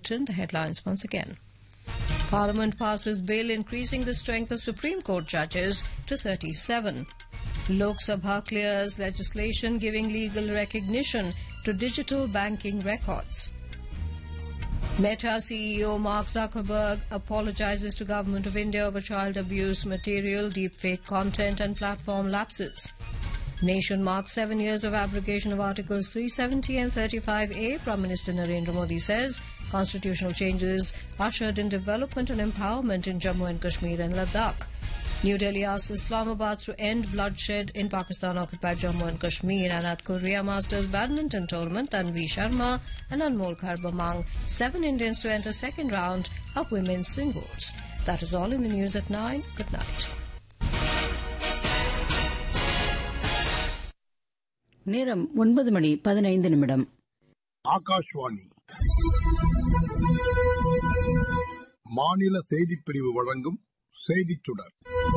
Bulletin. The headlines once again. Parliament passes bill increasing the strength of Supreme Court judges to 37. Lok Sabha clears legislation giving legal recognition to digital banking records. Meta CEO Mark Zuckerberg apologizes to Government of India over child abuse material, deepfake content and platform lapses. Nation marks seven years of abrogation of Articles 370 and 35A. Prime Minister Narendra Modi says constitutional changes ushered in development and empowerment in Jammu and Kashmir and Ladakh. New Delhi asks Islamabad to end bloodshed in Pakistan-occupied Jammu and Kashmir and at Korea Masters Badminton Tournament, Tanvi Sharma and Anmol Kharb among seven Indians to enter second round of women's singles. That is all in the news at 9. Good night. நேரம் ஒன்பது மணி பதினைந்து நிமிடம் ஆகாஷ்வாணி மாநில செய்திப் பிரிவு வழங்கும் செய்திச் சுடர்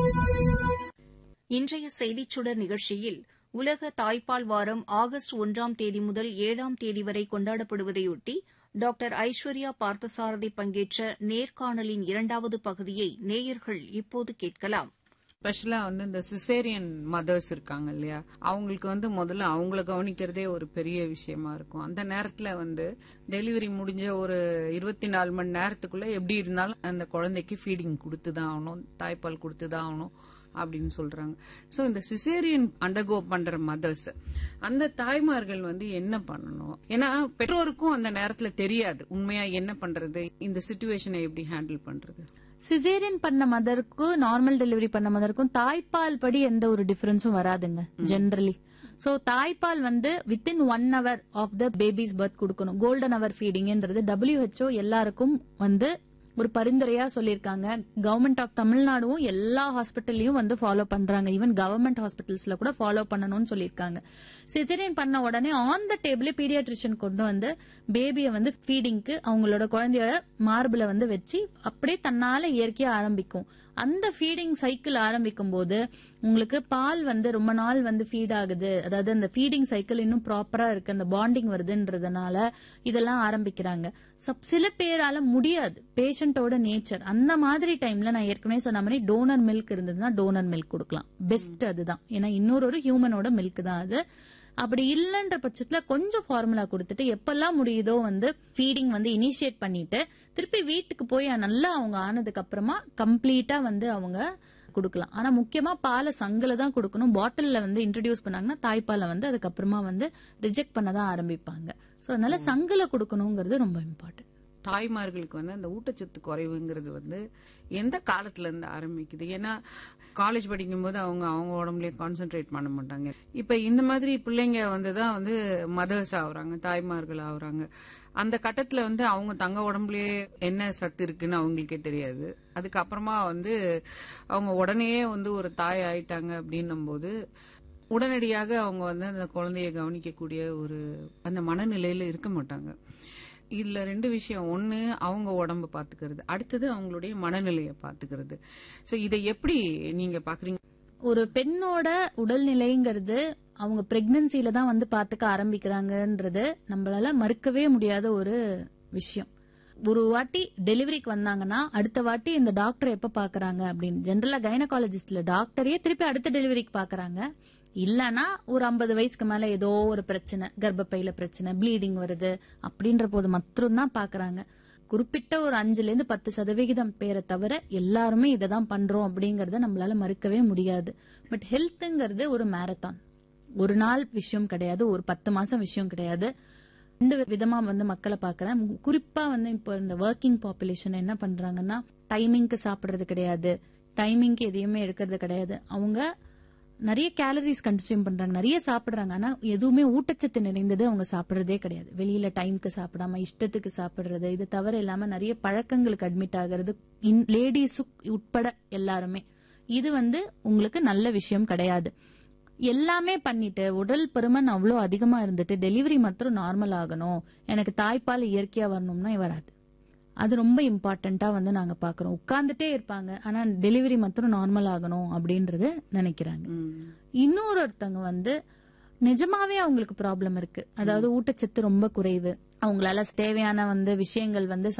இன்றைய செய்திச் சுடர் நிகழ்ச்சியில் உலக தாய்ப்பால் வாரம் ஆகஸ்ட் ஒன்றாம் தேதி முதல் ஏழாம் தேதி வரை கொண்டாடப்படுவதையொட்டி டாக்டர் ஐஸ்வர்யா பார்த்தசாரதி பங்கேற்ற நேர்காணலின் இரண்டாவது பகுதியை நேயர்கள் இப்போது கேட்கலாம் ஸ்பெஷலா வந்து இந்த சிசேரியன் மதர்ஸ் இருக்காங்க இல்லையா அவங்களுக்கு வந்து முதல்ல அவங்கள கவனிக்கிறதே ஒரு பெரிய விஷயமா இருக்கும் அந்த நேரத்துல வந்து டெலிவரி முடிஞ்ச ஒரு இருபத்தி நாலு மணி நேரத்துக்குள்ள எப்படி இருந்தாலும் அந்த குழந்தைக்கு ஃபீடிங் கொடுத்துதான் ஆகணும் தாய்ப்பால் கொடுத்துதான் ஆகணும் அப்படின்னு சொல்றாங்க சோ இந்த சிசேரியன் அண்டர்கோ பண்ற மதர்ஸ் அந்த தாய்மார்கள் வந்து என்ன பண்ணணும் ஏன்னா பெற்றோருக்கும் அந்த நேரத்துல தெரியாது உண்மையா என்ன பண்றது இந்த சுச்சுவேஷனை எப்படி ஹேண்டில் பண்றது சிசேரியன் பண்ண மதருக்கும் நார்மல் டெலிவரி பண்ண மதருக்கும் தாய்ப்பால் படி எந்த ஒரு டிஃபரன்ஸும் வராதுங்க ஜென்ரலி சோ தாய்ப்பால் வந்து within one hour of the baby's birth கொடுக்கணும் கோல்டன் ஹவர் ஃபீடிங்ன்றது டபிள்யூஹெச்ஓ எல்லாருக்கும் வந்து ஒரு பரிந்துரையா சொல்லியிருக்காங்க கவர்மெண்ட் ஆஃப் தமிழ்நாடும் எல்லா ஹாஸ்பிட்டல்லையும் வந்து ஃபாலோ பண்றாங்க ஈவன் கவர்மெண்ட் ஹாஸ்பிட்டல்ஸ்ல கூட ஃபாலோ பண்ணணும்னு சொல்லியிருக்காங்க சிசேரியன் பண்ண உடனே ஆன் த டேபிளே பீடியாட்ரிஷியன் கொண்டு வந்து பேபியை வந்து ஃபீடிங்க்கு அவங்களோட குழந்தையோட மார்பிள வந்து வச்சு அப்படியே தன்னால இயற்கையா ஆரம்பிக்கும் அந்த ஃபீடிங் சைக்கிள் ஆரம்பிக்கும் போது உங்களுக்கு பால் வந்து ரொம்ப நாள் வந்து ஃபீட் ஆகுது அதாவது அந்த ஃபீடிங் சைக்கிள் இன்னும் ப்ராப்பரா இருக்கு அந்த பாண்டிங் வருதுன்றதுனால இதெல்லாம் ஆரம்பிக்கிறாங்க சில பேரால முடியாது பேஷண்டோட நேச்சர் அந்த மாதிரி டைம்ல நான் ஏற்கனவே சொன்ன மாதிரி டோனர் மில்க் இருந்ததுன்னா டோனர் மில்க் கொடுக்கலாம் பெஸ்ட் அதுதான் ஏன்னா இன்னொரு ஒரு ஹியூமனோட மில்க் தான் அது அப்படி இல்லைன்ற பட்சத்துல கொஞ்சம் ஃபார்முலா கொடுத்துட்டு எப்பெல்லாம் முடியுதோ வந்து ஃபீடிங் வந்து இனிஷியேட் பண்ணிட்டு திருப்பி வீட்டுக்கு போய் நல்லா அவங்க ஆனதுக்கு அப்புறமா கம்ப்ளீட்டா வந்து அவங்க கொடுக்கலாம் ஆனா முக்கியமா பாலை சங்குல தான் கொடுக்கணும் பாட்டில்ல வந்து இன்ட்ரடியூஸ் பண்ணாங்கன்னா தாய்ப்பாலை வந்து அதுக்கப்புறமா வந்து ரிஜெக்ட் பண்ண தான் ஆரம்பிப்பாங்க சோ அதனால சங்குல கொடுக்கணுங்கிறது ரொம்ப இம்பார்ட்டன்ட் தாய்மார்களுக்கு வந்து அந்த ஊட்டச்சத்து குறைவுங்கிறது வந்து எந்த காலத்துல இருந்து ஆரம்பிக்குது ஏன்னா காலேஜ் படிக்கும் போது அவங்க அவங்க உடம்புலயே கான்சென்ட்ரேட் பண்ண மாட்டாங்க இப்ப இந்த மாதிரி பிள்ளைங்க வந்து தான் வந்து மதர்ஸ் ஆகுறாங்க தாய்மார்கள் ஆகுறாங்க அந்த கட்டத்துல வந்து அவங்க தங்க உடம்புலயே என்ன சத்து இருக்குன்னு அவங்களுக்கே தெரியாது அதுக்கப்புறமா வந்து அவங்க உடனே வந்து ஒரு தாய் ஆயிட்டாங்க அப்படின்னும் போது உடனடியாக அவங்க வந்து அந்த குழந்தைய கவனிக்கக்கூடிய ஒரு அந்த மனநிலையில இருக்க மாட்டாங்க இதுல ரெண்டு விஷயம் ஒண்ணு அவங்க உடம்ப பாத்துக்கிறது அடுத்தது அவங்களுடைய மனநிலையை பாத்துக்கிறது சோ இதை எப்படி நீங்க பாக்குறீங்க ஒரு பெண்ணோட உடல்நிலைங்கிறது அவங்க பிரெக்னன்சில தான் வந்து பாத்துக்க ஆரம்பிக்கிறாங்கன்றது நம்மளால மறுக்கவே முடியாத ஒரு விஷயம் ஒரு வாட்டி டெலிவரிக்கு வந்தாங்கன்னா அடுத்த வாட்டி இந்த டாக்டர் எப்ப பாக்குறாங்க அப்படின்னு ஜென்ரலா கைனகாலஜிஸ்ட்ல டாக்டரையே திருப்பி அடுத்த டெலிவரிக்கு பாக்குறாங்க இல்லனா ஒரு ஐம்பது வயசுக்கு மேல ஏதோ ஒரு பிரச்சனை கர்ப்பப்பையில பிரச்சனை ப்ளீடிங் வருது அப்படின்ற போது மட்டும்தான் பாக்குறாங்க குறிப்பிட்ட ஒரு அஞ்சுல இருந்து பத்து சதவிகிதம் பேரை தவிர எல்லாருமே இதை தான் பண்றோம் அப்படிங்கறத நம்மளால மறுக்கவே முடியாது பட் ஹெல்த்ங்கிறது ஒரு மேரத்தான் ஒரு நாள் விஷயம் கிடையாது ஒரு பத்து மாசம் விஷயம் கிடையாது ரெண்டு விதமா வந்து மக்களை பாக்குறேன் குறிப்பா வந்து இப்போ இந்த ஒர்க்கிங் பாப்புலேஷன் என்ன பண்றாங்கன்னா டைமிங்க்கு சாப்பிடுறது கிடையாது டைமிங்க்கு எதையுமே எடுக்கிறது கிடையாது அவங்க நிறைய கேலரிஸ் கன்சியூம் பண்றாங்க நிறைய சாப்பிடுறாங்க ஆனா எதுவுமே ஊட்டச்சத்து நிறைந்தது அவங்க சாப்பிடுறதே கிடையாது வெளியில டைம்க்கு சாப்பிடாம இஷ்டத்துக்கு சாப்பிடுறது இது தவிர இல்லாம நிறைய பழக்கங்களுக்கு அட்மிட் ஆகிறது லேடிஸு உட்பட எல்லாருமே இது வந்து உங்களுக்கு நல்ல விஷயம் கிடையாது எல்லாமே பண்ணிட்டு உடல் பருமன் அவ்வளோ அதிகமா இருந்துட்டு டெலிவரி மாத்திரம் நார்மல் ஆகணும் எனக்கு தாய்ப்பால் இயற்கையா வரணும்னா வராது அது ரொம்ப இம்பார்ட்டண்டா வந்து நாங்க பாக்குறோம் உட்கார்ந்துட்டே இருப்பாங்க ஆனா டெலிவரி மாத்திரம் நார்மல் ஆகணும் அப்படின்றது நினைக்கிறாங்க இன்னொரு ஒருத்தவங்க வந்து நிஜமாவே அவங்களுக்கு ப்ராப்ளம் இருக்கு அதாவது ஊட்டச்சத்து ரொம்ப குறைவு அவங்களால தேவையான வந்து விஷயங்கள் வந்து